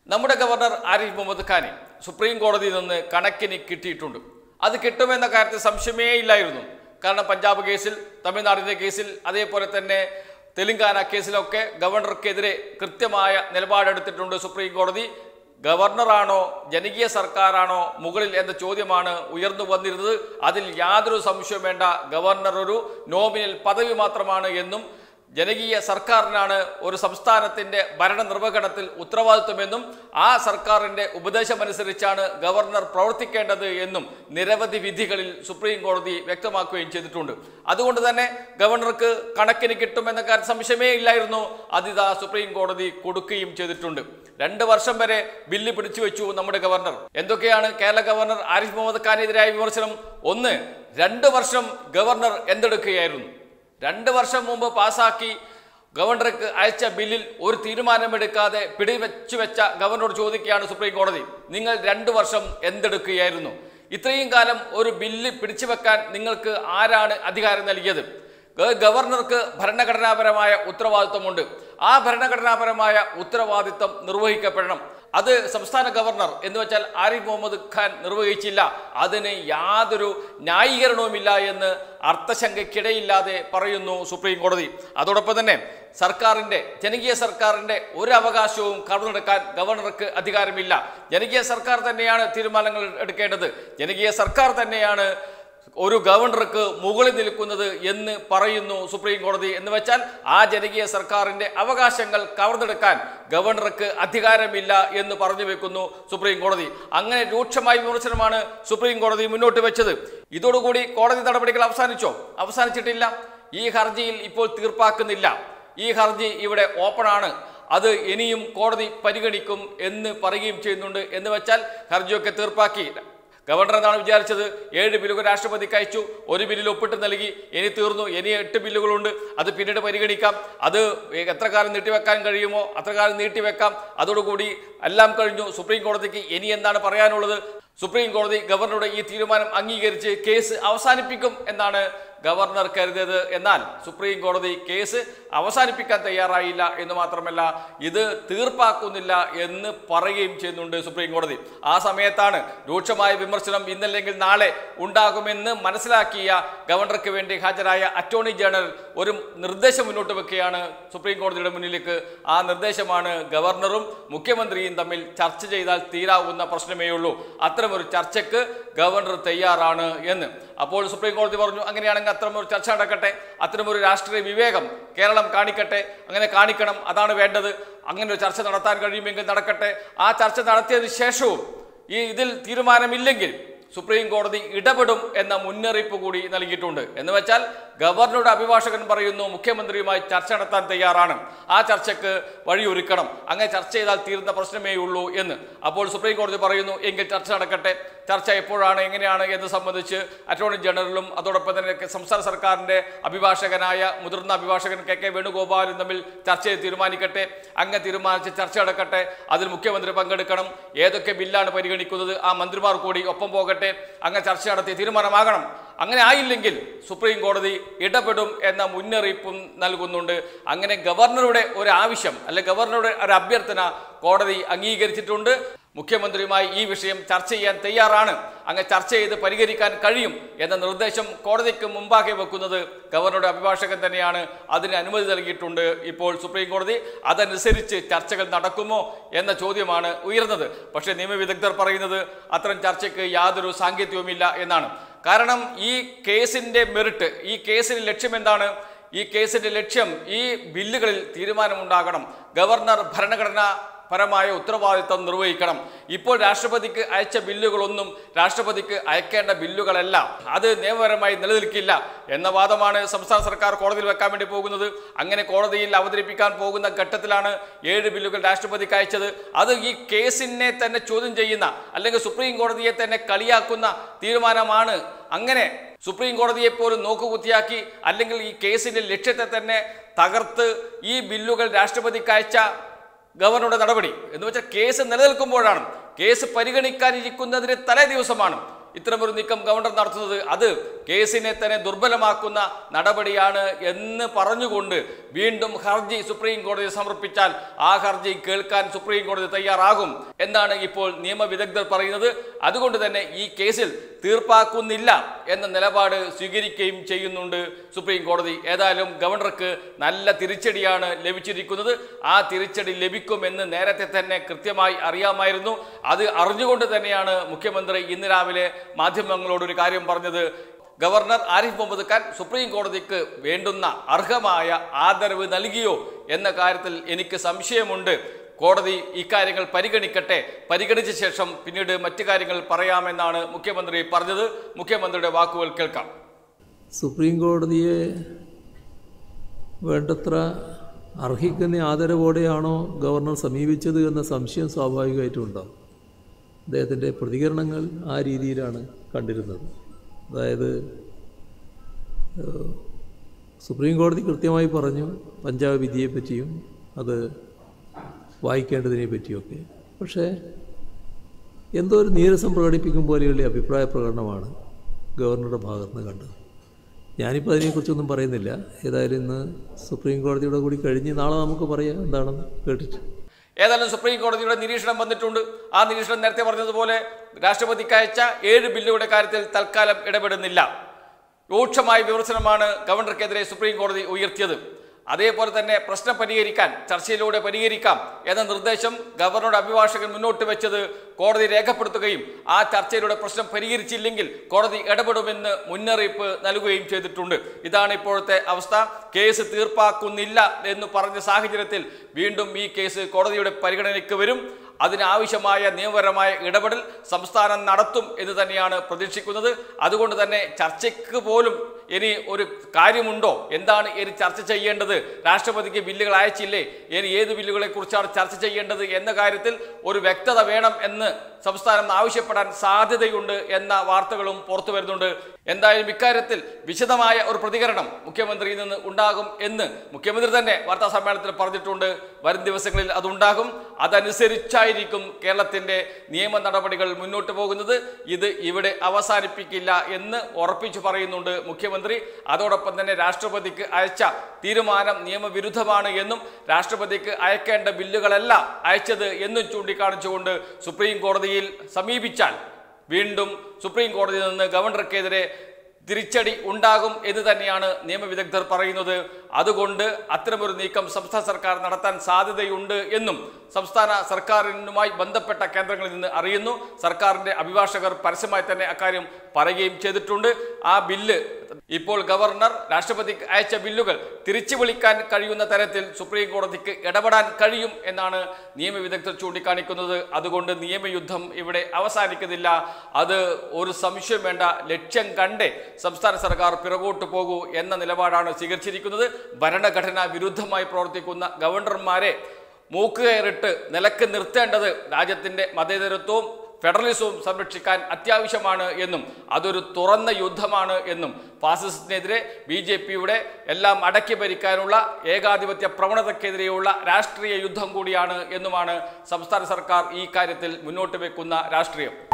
നമ്മുടെ ഗവർണർ ആരിഫ് മുഹമ്മദ് ഖാനെ സുപ്രീം കോടതിയിൽ നിന്ന് കണക്കിന് കിട്ടിയിട്ടുണ്ട് അത് കിട്ടുമെന്ന കാര്യത്തിൽ സംശയമേ ഇല്ലായിരുന്നു കാരണം പഞ്ചാബ് കേസിൽ തമിഴ്നാടിൻ്റെ കേസിൽ അതേപോലെ തന്നെ തെലങ്കാന കേസിലൊക്കെ ഗവർണർക്കെതിരെ കൃത്യമായ നിലപാടെടുത്തിട്ടുണ്ട് സുപ്രീം കോടതി ഗവർണറാണോ ജനകീയ സർക്കാരാണോ മുകളിൽ എന്ന ചോദ്യമാണ് ഉയർന്നു വന്നിരുന്നത് അതിൽ യാതൊരു സംശയവും വേണ്ട ഗവർണർ ഒരു നോമിനൽ പദവി മാത്രമാണ് എന്നും ജനകീയ സർക്കാരിനാണ് ഒരു സംസ്ഥാനത്തിന്റെ ഭരണനിർവഹണത്തിൽ ഉത്തരവാദിത്വമെന്നും ആ സർക്കാരിന്റെ ഉപദേശമനുസരിച്ചാണ് ഗവർണർ പ്രവർത്തിക്കേണ്ടത് എന്നും നിരവധി വിധികളിൽ സുപ്രീം കോടതി വ്യക്തമാക്കുകയും ചെയ്തിട്ടുണ്ട് അതുകൊണ്ട് തന്നെ ഗവർണർക്ക് കണക്കിന് കിട്ടുമെന്ന കാര്യം സംശയമേ ഇല്ലായിരുന്നു അതിതാ സുപ്രീം കോടതി കൊടുക്കുകയും ചെയ്തിട്ടുണ്ട് രണ്ട് വർഷം വരെ ബില്ല് പിടിച്ചു വെച്ചു നമ്മുടെ ഗവർണർ എന്തൊക്കെയാണ് കേരള ഗവർണർ ആരിഫ് മുഹമ്മദ് ഖാനെതിരായ വിമർശനം ഒന്ന് രണ്ട് വർഷം ഗവർണർ എന്തെടുക്കുകയായിരുന്നു രണ്ട് വർഷം മുമ്പ് പാസാക്കി ഗവർണർക്ക് അയച്ച ബില്ലിൽ ഒരു തീരുമാനമെടുക്കാതെ പിടിവെച്ചു വെച്ച ഗവർണറോട് ചോദിക്കുകയാണ് സുപ്രീം കോടതി നിങ്ങൾ രണ്ട് വർഷം എന്തെടുക്കുകയായിരുന്നു ഇത്രയും കാലം ഒരു ബില്ല് പിടിച്ചു വെക്കാൻ നിങ്ങൾക്ക് ആരാണ് അധികാരം നൽകിയത് ഗ- ഗവർണർക്ക് ഭരണഘടനാപരമായ ഉത്തരവാദിത്വമുണ്ട് ആ ഭരണഘടനാപരമായ ഉത്തരവാദിത്വം നിർവഹിക്കപ്പെടണം അത് സംസ്ഥാന ഗവർണർ എന്ന് വെച്ചാൽ ആരിഫ് മുഹമ്മദ് ഖാൻ നിർവഹിച്ചില്ല അതിന് യാതൊരു ന്യായീകരണവുമില്ല എന്ന് അർത്ഥശങ്കയ്ക്കിടയില്ലാതെ പറയുന്നു സുപ്രീം കോടതി അതോടൊപ്പം തന്നെ സർക്കാരിന്റെ ജനകീയ സർക്കാരിന്റെ ഒരു അവകാശവും കവർന്നെടുക്കാൻ ഗവർണർക്ക് അധികാരമില്ല ജനകീയ സർക്കാർ തന്നെയാണ് തീരുമാനങ്ങൾ എടുക്കേണ്ടത് ജനകീയ സർക്കാർ തന്നെയാണ് ഒരു ഗവർണർക്ക് മുകളിൽ നിൽക്കുന്നത് എന്ന് പറയുന്നു സുപ്രീം കോടതി എന്ന് വെച്ചാൽ ആ ജനകീയ സർക്കാരിന്റെ അവകാശങ്ങൾ കവർന്നെടുക്കാൻ ഗവർണർക്ക് അധികാരമില്ല എന്ന് പറഞ്ഞു വെക്കുന്നു സുപ്രീം കോടതി അങ്ങനെ രൂക്ഷമായ വിമർശനമാണ് സുപ്രീം കോടതി മുന്നോട്ട് വെച്ചത് ഇതോടുകൂടി കോടതി നടപടികൾ അവസാനിച്ചോ അവസാനിച്ചിട്ടില്ല ഈ ഹർജിയിൽ ഇപ്പോൾ തീർപ്പാക്കുന്നില്ല ഈ ഹർജി ഇവിടെ ഓപ്പൺ ആണ് അത് ഇനിയും കോടതി പരിഗണിക്കും എന്ന് പറയുകയും ചെയ്യുന്നുണ്ട് എന്ന് വെച്ചാൽ ഹർജിയൊക്കെ തീർപ്പാക്കി ഗവർണർ എന്താണ് വിചാരിച്ചത് ഏഴ് ബില്ലുകൾ രാഷ്ട്രപതിക്ക് അയച്ചു ഒരു ബില്ലിൽ ഒപ്പിട്ട് നൽകി ഇനി തീർന്നു ഇനി എട്ട് ബില്ലുകളുണ്ട് അത് പിന്നീട് പരിഗണിക്കാം അത് എത്ര കാലം നീട്ടിവെക്കാൻ കഴിയുമോ അത്ര കാലം നീട്ടിവെക്കാം അതോടുകൂടി എല്ലാം കഴിഞ്ഞു സുപ്രീം കോടതിക്ക് ഇനി എന്താണ് പറയാനുള്ളത് സുപ്രീം കോടതി ഗവർണറുടെ ഈ തീരുമാനം അംഗീകരിച്ച് കേസ് അവസാനിപ്പിക്കും എന്നാണ് ഗവർണർ കരുതിയത് എന്നാൽ സുപ്രീം കോടതി കേസ് അവസാനിപ്പിക്കാൻ തയ്യാറായില്ല എന്ന് മാത്രമല്ല ഇത് തീർപ്പാക്കുന്നില്ല എന്ന് പറയുകയും ചെയ്യുന്നുണ്ട് സുപ്രീം കോടതി ആ സമയത്താണ് രൂക്ഷമായ വിമർശനം ഇന്നല്ലെങ്കിൽ നാളെ ഉണ്ടാകുമെന്ന് മനസ്സിലാക്കിയ ഗവർണർക്ക് വേണ്ടി ഹാജരായ അറ്റോർണി ജനറൽ ഒരു നിർദ്ദേശം മുന്നോട്ട് വെക്കുകയാണ് സുപ്രീം കോടതിയുടെ മുന്നിലേക്ക് ആ നിർദ്ദേശമാണ് ഗവർണറും മുഖ്യമന്ത്രിയും തമ്മിൽ ചർച്ച ചെയ്താൽ തീരാവുന്ന പ്രശ്നമേ ഉള്ളൂ അത്തരമൊരു ചർച്ചയ്ക്ക് ഗവർണർ തയ്യാറാണ് എന്ന് അപ്പോൾ സുപ്രീം കോടതി പറഞ്ഞു അങ്ങനെയാണെങ്കിൽ അത്തരമൊരു ചർച്ച നടക്കട്ടെ അത്തരമൊരു രാഷ്ട്രീയ വിവേകം കേരളം കാണിക്കട്ടെ അങ്ങനെ കാണിക്കണം അതാണ് വേണ്ടത് അങ്ങനെ ഒരു ചർച്ച നടത്താൻ കഴിയുമെങ്കിൽ നടക്കട്ടെ ആ ചർച്ച നടത്തിയതിനു ശേഷവും ഈ ഇതിൽ തീരുമാനമില്ലെങ്കിൽ സുപ്രീം കോടതി ഇടപെടും എന്ന മുന്നറിയിപ്പ് കൂടി നൽകിയിട്ടുണ്ട് എന്ന് വെച്ചാൽ ഗവർണറുടെ അഭിഭാഷകൻ പറയുന്നു മുഖ്യമന്ത്രിയുമായി ചർച്ച നടത്താൻ തയ്യാറാണ് ആ ചർച്ചയ്ക്ക് വഴിയൊരുക്കണം അങ്ങനെ ചർച്ച ചെയ്താൽ തീരുന്ന പ്രശ്നമേ ഉള്ളൂ എന്ന് അപ്പോൾ സുപ്രീം കോടതി പറയുന്നു എങ്കിൽ ചർച്ച നടക്കട്ടെ ചർച്ച എപ്പോഴാണ് എങ്ങനെയാണ് എന്ന് സംബന്ധിച്ച് അറ്റോർണി ജനറലും അതോടൊപ്പം തന്നെ സംസ്ഥാന സർക്കാരിന്റെ അഭിഭാഷകനായ മുതിർന്ന അഭിഭാഷകൻ കെ കെ വേണുഗോപാലും തമ്മിൽ ചർച്ച ചെയ്ത് തീരുമാനിക്കട്ടെ അങ്ങനെ തീരുമാനിച്ച് ചർച്ച നടക്കട്ടെ അതിൽ മുഖ്യമന്ത്രി പങ്കെടുക്കണം ഏതൊക്കെ ബില്ലാണ് പരിഗണിക്കുന്നത് ആ മന്ത്രിമാർ കൂടി ഒപ്പം പോകട്ടെ അങ്ങനെ ചർച്ച നടത്തി തീരുമാനമാകണം അങ്ങനെ ആയില്ലെങ്കിൽ സുപ്രീം കോടതി ഇടപെടും എന്ന മുന്നറിയിപ്പും നൽകുന്നുണ്ട് അങ്ങനെ ഗവർണറുടെ ഒരു ആവശ്യം അല്ലെ ഗവർണറുടെ ഒരു അഭ്യർത്ഥന കോടതി അംഗീകരിച്ചിട്ടുണ്ട് മുഖ്യമന്ത്രിയുമായി ഈ വിഷയം ചർച്ച ചെയ്യാൻ തയ്യാറാണ് അങ്ങ് ചർച്ച ചെയ്ത് പരിഹരിക്കാൻ കഴിയും എന്ന നിർദ്ദേശം കോടതിക്ക് മുമ്പാകെ വെക്കുന്നത് ഗവർണറുടെ അഭിഭാഷകൻ തന്നെയാണ് അതിന് അനുമതി നൽകിയിട്ടുണ്ട് ഇപ്പോൾ സുപ്രീം കോടതി അതനുസരിച്ച് ചർച്ചകൾ നടക്കുമോ എന്ന ചോദ്യമാണ് ഉയർന്നത് പക്ഷേ നിയമവിദഗ്ധർ പറയുന്നത് അത്തരം ചർച്ചയ്ക്ക് യാതൊരു സാങ്കേത്യവുമില്ല എന്നാണ് കാരണം ഈ കേസിന്റെ മെറിറ്റ് ഈ കേസിന്റെ ലക്ഷ്യം എന്താണ് ഈ കേസിന്റെ ലക്ഷ്യം ഈ ബില്ലുകളിൽ തീരുമാനമുണ്ടാകണം ഗവർണർ ഭരണഘടന പരമായ ഉത്തരവാദിത്തം നിർവഹിക്കണം ഇപ്പോൾ രാഷ്ട്രപതിക്ക് അയച്ച ബില്ലുകളൊന്നും രാഷ്ട്രപതിക്ക് അയക്കേണ്ട ബില്ലുകളല്ല അത് നിയമപരമായി നിലനിൽക്കില്ല എന്ന വാദമാണ് സംസ്ഥാന സർക്കാർ കോടതിയിൽ വെക്കാൻ വേണ്ടി പോകുന്നത് അങ്ങനെ കോടതിയിൽ അവതരിപ്പിക്കാൻ പോകുന്ന ഘട്ടത്തിലാണ് ഏഴ് ബില്ലുകൾ രാഷ്ട്രപതിക്ക് അയച്ചത് അത് ഈ കേസിനെ തന്നെ ചോദ്യം ചെയ്യുന്ന അല്ലെങ്കിൽ സുപ്രീം കോടതിയെ തന്നെ കളിയാക്കുന്ന തീരുമാനമാണ് അങ്ങനെ സുപ്രീം കോടതിയെ പോലും നോക്കുകുത്തിയാക്കി അല്ലെങ്കിൽ ഈ കേസിന്റെ ലക്ഷ്യത്തെ തന്നെ തകർത്ത് ഈ ബില്ലുകൾ രാഷ്ട്രപതിക്ക് അയച്ച ഗവർണറുടെ നടപടി എന്ന് വെച്ചാൽ കേസ് നിലനിൽക്കുമ്പോഴാണ് കേസ് പരിഗണിക്കാനിരിക്കുന്നതിന് തലേ ദിവസമാണ് ഇത്തരമൊരു നീക്കം ഗവർണർ നടത്തുന്നത് അത് കേസിനെ തന്നെ ദുർബലമാക്കുന്ന നടപടിയാണ് എന്ന് പറഞ്ഞുകൊണ്ട് വീണ്ടും ഹർജി സുപ്രീം കോടതി സമർപ്പിച്ചാൽ ആ ഹർജി കേൾക്കാൻ സുപ്രീം കോടതി തയ്യാറാകും എന്നാണ് ഇപ്പോൾ നിയമവിദഗ്ധർ പറയുന്നത് അതുകൊണ്ട് തന്നെ ഈ കേസിൽ തീർപ്പാക്കുന്നില്ല എന്ന നിലപാട് സ്വീകരിക്കുകയും ചെയ്യുന്നുണ്ട് സുപ്രീം കോടതി ഏതായാലും ഗവർണർക്ക് നല്ല തിരിച്ചടിയാണ് ലഭിച്ചിരിക്കുന്നത് ആ തിരിച്ചടി ലഭിക്കുമെന്ന് നേരത്തെ തന്നെ കൃത്യമായി അറിയാമായിരുന്നു അത് അറിഞ്ഞുകൊണ്ട് തന്നെയാണ് മുഖ്യമന്ത്രി ഇന്ന് രാവിലെ മാധ്യമങ്ങളോട് ഒരു കാര്യം പറഞ്ഞത് ഗവർണർ ആരിഫ് മുഹമ്മദ് ഖാൻ സുപ്രീം കോടതിക്ക് വേണ്ടുന്ന അർഹമായ ആദരവ് നൽകിയോ എന്ന കാര്യത്തിൽ എനിക്ക് സംശയമുണ്ട് കോടതി ഇക്കാര്യങ്ങൾ പരിഗണിക്കട്ടെ പരിഗണിച്ച ശേഷം പിന്നീട് മറ്റു കാര്യങ്ങൾ പറയാമെന്നാണ് മുഖ്യമന്ത്രി പറഞ്ഞത് മുഖ്യമന്ത്രിയുടെ വാക്കുകൾ കേൾക്കാം സുപ്രീം കോടതിയെ വേണ്ടത്ര അർഹിക്കുന്ന ആദരവോടെയാണോ ഗവർണർ സമീപിച്ചത് എന്ന സംശയം സ്വാഭാവികമായിട്ടും ഉണ്ടാകും അദ്ദേഹത്തിൻ്റെ പ്രതികരണങ്ങൾ ആ രീതിയിലാണ് കണ്ടിരുന്നത് അതായത് ഏഹ്, സുപ്രീം കോടതി കൃത്യമായി പറഞ്ഞു പഞ്ചാബ് വിധിയെപ്പറ്റിയും അത് വായിക്കേണ്ടതിനെ പറ്റിയൊക്കെ പക്ഷേ എന്തോ ഒരു നീരസം പ്രകടിപ്പിക്കും പോലെയുള്ള അഭിപ്രായ പ്രകടനമാണ് ഗവർണറുടെ ഭാഗത്തുനിന്ന് കണ്ടത് ഞാനിപ്പോൾ അതിനെക്കുറിച്ചൊന്നും പറയുന്നില്ല ഏതായാലും ഇന്ന് സുപ്രീം കോടതിയുടെ കൂടി കഴിഞ്ഞ് നാളെ നമുക്ക് പറയാം എന്താണെന്ന് കേട്ടിട്ട് ഏതായാലും സുപ്രീം കോടതിയുടെ നിരീക്ഷണം വന്നിട്ടുണ്ട് ആ നിരീക്ഷണം നേരത്തെ പറഞ്ഞതുപോലെ രാഷ്ട്രപതിക്ക് അയച്ച ഏഴ് ബില്ലുകളുടെ കാര്യത്തിൽ തൽക്കാലം ഇടപെടുന്നില്ല രൂക്ഷമായ വിമർശനമാണ് ഗവർണർക്കെതിരെ സുപ്രീം കോടതി ഉയർത്തിയത് അതേപോലെ തന്നെ പ്രശ്നം പരിഹരിക്കാൻ ചർച്ചയിലൂടെ പരിഹരിക്കാം എന്ന നിർദ്ദേശം ഗവർണറുടെ അഭിഭാഷകൻ മുന്നോട്ട് വെച്ചത് കോടതി രേഖപ്പെടുത്തുകയും ആ ചർച്ചയിലൂടെ പ്രശ്നം പരിഹരിച്ചില്ലെങ്കിൽ കോടതി ഇടപെടുമെന്ന് മുന്നറിയിപ്പ് നൽകുകയും ചെയ്തിട്ടുണ്ട് ഇതാണ് ഇപ്പോഴത്തെ അവസ്ഥ കേസ് തീർപ്പാക്കുന്നില്ല എന്ന് പറഞ്ഞ സാഹചര്യത്തിൽ വീണ്ടും ഈ കേസ് കോടതിയുടെ പരിഗണനയ്ക്ക് വരും അതിനാവശ്യമായ നിയമപരമായ ഇടപെടൽ സംസ്ഥാനം നടത്തും എന്ന് തന്നെയാണ് പ്രതീക്ഷിക്കുന്നത് അതുകൊണ്ട് തന്നെ ചർച്ചയ്ക്ക് പോലും ഇനി ഒരു കാര്യമുണ്ടോ എന്താണ് ഇനി ചർച്ച ചെയ്യേണ്ടത് രാഷ്ട്രപതിക്ക് ബില്ലുകൾ അയച്ചില്ലേ ഇനി ഏത് ബില്ലുകളെ കുറിച്ചാണ് ചർച്ച ചെയ്യേണ്ടത് എന്ന കാര്യത്തിൽ ഒരു വ്യക്തത വേണം എന്ന് സംസ്ഥാനം ആവശ്യപ്പെടാൻ സാധ്യതയുണ്ട് എന്ന വാർത്തകളും പുറത്തു വരുന്നുണ്ട് എന്തായാലും ഇക്കാര്യത്തിൽ വിശദമായ ഒരു പ്രതികരണം മുഖ്യമന്ത്രിയിൽ നിന്ന് ഉണ്ടാകും എന്ന് മുഖ്യമന്ത്രി തന്നെ വാർത്താ സമ്മേളനത്തിൽ പറഞ്ഞിട്ടുണ്ട് വരും ദിവസങ്ങളിൽ അതുണ്ടാകും അതനുസരിച്ചായിരിക്കും കേരളത്തിന്റെ നിയമ നടപടികൾ മുന്നോട്ട് പോകുന്നത് ഇത് ഇവിടെ അവസാനിപ്പിക്കില്ല എന്ന് ഉറപ്പിച്ചു പറയുന്നുണ്ട് മുഖ്യമന്ത്രി അതോടൊപ്പം തന്നെ രാഷ്ട്രപതിക്ക് അയച്ച തീരുമാനം നിയമവിരുദ്ധമാണ് എന്നും രാഷ്ട്രപതിക്ക് അയക്കേണ്ട ബില്ലുകളല്ല അയച്ചത് എന്നും ചൂണ്ടിക്കാണിച്ചുകൊണ്ട് സുപ്രീം കോടതിയിൽ സമീപിച്ചാൽ വീണ്ടും സുപ്രീം കോടതിയിൽ നിന്ന് ഗവർണർക്കെതിരെ തിരിച്ചടി ഉണ്ടാകും എന്ന് തന്നെയാണ് നിയമവിദഗ്ധർ പറയുന്നത് അതുകൊണ്ട് അത്തരമൊരു നീക്കം സംസ്ഥാന സർക്കാർ നടത്താൻ സാധ്യതയുണ്ട് എന്നും സംസ്ഥാന സർക്കാരിനുമായി ബന്ധപ്പെട്ട കേന്ദ്രങ്ങളിൽ നിന്ന് അറിയുന്നു സർക്കാരിന്റെ അഭിഭാഷകർ പരസ്യമായി തന്നെ അക്കാര്യം പറയുകയും ചെയ്തിട്ടുണ്ട് ആ ബില്ല് ഇപ്പോൾ ഗവർണർ രാഷ്ട്രപതിക്ക് അയച്ച ബില്ലുകൾ തിരിച്ചു വിളിക്കാൻ കഴിയുന്ന തരത്തിൽ സുപ്രീം കോടതിക്ക് ഇടപെടാൻ കഴിയും എന്നാണ് നിയമവിദഗ്ധർ ചൂണ്ടിക്കാണിക്കുന്നത് അതുകൊണ്ട് നിയമയുദ്ധം ഇവിടെ അവസാനിക്കുന്നില്ല അത് ഒരു സംശയം വേണ്ട ലക്ഷ്യം കണ്ടേ സംസ്ഥാന സർക്കാർ പിറകോട്ട് പോകൂ എന്ന നിലപാടാണ് സ്വീകരിച്ചിരിക്കുന്നത് ഭരണഘടനാ വിരുദ്ധമായി പ്രവർത്തിക്കുന്ന ഗവർണർമാരെ മൂക്കുകയറിട്ട് നിലക്ക് നിർത്തേണ്ടത് രാജ്യത്തിന്റെ മതേതരത്വവും ഫെഡറലിസവും സംരക്ഷിക്കാൻ അത്യാവശ്യമാണ് എന്നും അതൊരു തുറന്ന യുദ്ധമാണ് എന്നും ഫാസിസത്തിനെതിരെ ബി ജെ പിയുടെ എല്ലാം അടക്കി ഭരിക്കാനുള്ള ഏകാധിപത്യ പ്രവണതയ്ക്കെതിരെയുള്ള രാഷ്ട്രീയ യുദ്ധം കൂടിയാണ് എന്നുമാണ് സംസ്ഥാന സർക്കാർ ഈ കാര്യത്തിൽ മുന്നോട്ട് വെക്കുന്ന രാഷ്ട്രീയം